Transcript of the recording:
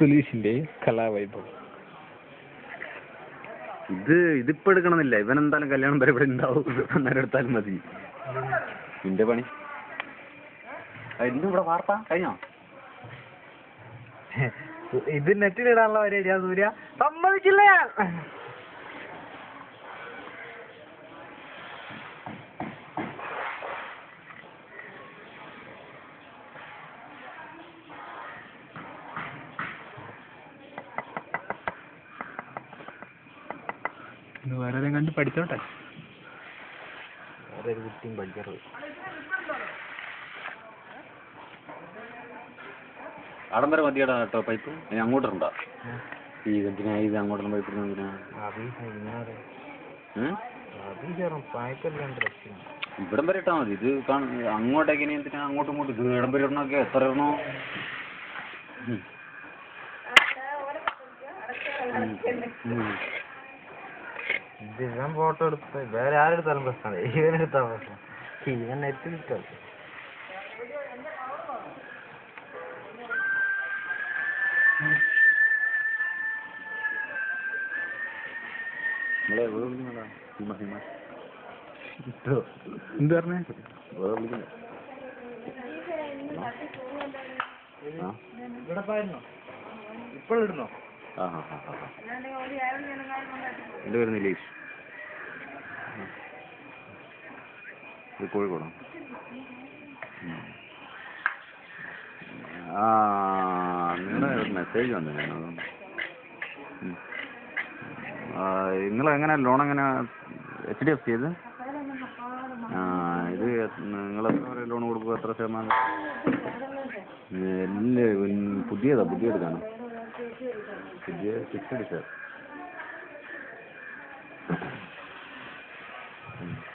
സുലീഷിന്റെ കലാവൈഭവം ഇത് ഇതിപ്പോ എടുക്കണമെന്നില്ല ഇവൻ എന്തായാലും കല്യാണം വരെ ഇവിടെ ഉണ്ടാവും അന്നേരം എടുത്താലും മതി നിന്റെ പണി ആ, ഇന്ന് ഇവിടെ വാർത്ത കഴിഞ്ഞോ ഇത് നെറ്റിലിടാനുള്ള പരിപാടിയാ സൂര്യ സമ്മതിക്കില്ല ഞാൻ ഇത് വേറെ കണ്ട് പഠിച്ചോട്ടെ വേറെ ഒരു കുട്ടിയും പഠിക്കരുത് അടം വരെ മതിയടാ കേട്ടോ പൈപ്പ് ഇനി അങ്ങോട്ടുണ്ടോ ഈ എന്തിനാ ഇത് അങ്ങോട്ടും പൈപ്പ് ഇടുന്നത് എന്തിനാ ഉം? ഇവിടം വരെ ഇട്ടാ മതി ഇത് കാണ- അങ്ങോട്ടേക്ക് ഇനി എന്തിനാ അങ്ങോട്ടും ഇങ്ങോട്ടും ഇത് ഇടം വരെ ഇടണമൊക്കെ എത്ര ഇടണോ ഉം. ഉം. ഇവൻ ഫോട്ടോ എടുത്ത് വേറെ ആരെടുത്താലും പ്രശ്നമാണ് ഇവൻ എടുത്താ പ്രശ്നം ഇവൻ നെറ്റിൽ ഇട്ടോ നമ്മളെ എവിടെ വിളിക്കുന്നതാ ഹിമ ഹിമ എന്ത് പറഞ്ഞേ എവിടെ വിളിക്കുന്നത് ആ ഇവിടെ പോയിരുന്നോ ഇപ്പോഴിടുന്നോ ആ ആ ആ ആ എൻ്റെ പേര് നിലീഷ് ഇത് കോഴിക്കോടോ ഉം. ആ നിങ്ങളുടെ ഒരു മെസ്സേജ് വന്നു ഞാൻ അതുകൊണ്ട് ഉം. ആ നിങ്ങളെങ്ങനെ ലോൺ എങ്ങനെ എച്ച് ഡി എഫ് ചെയ്ത് ആ ഇത് നിങ്ങൾ എത്ര വരെ ലോൺ കൊടുക്കുക എത്ര ശതമാനം ഇല്ല പുതിയതാ പുതിയ എടുക്കാണ് പുതിയ ഫിക്സഡ് സാർ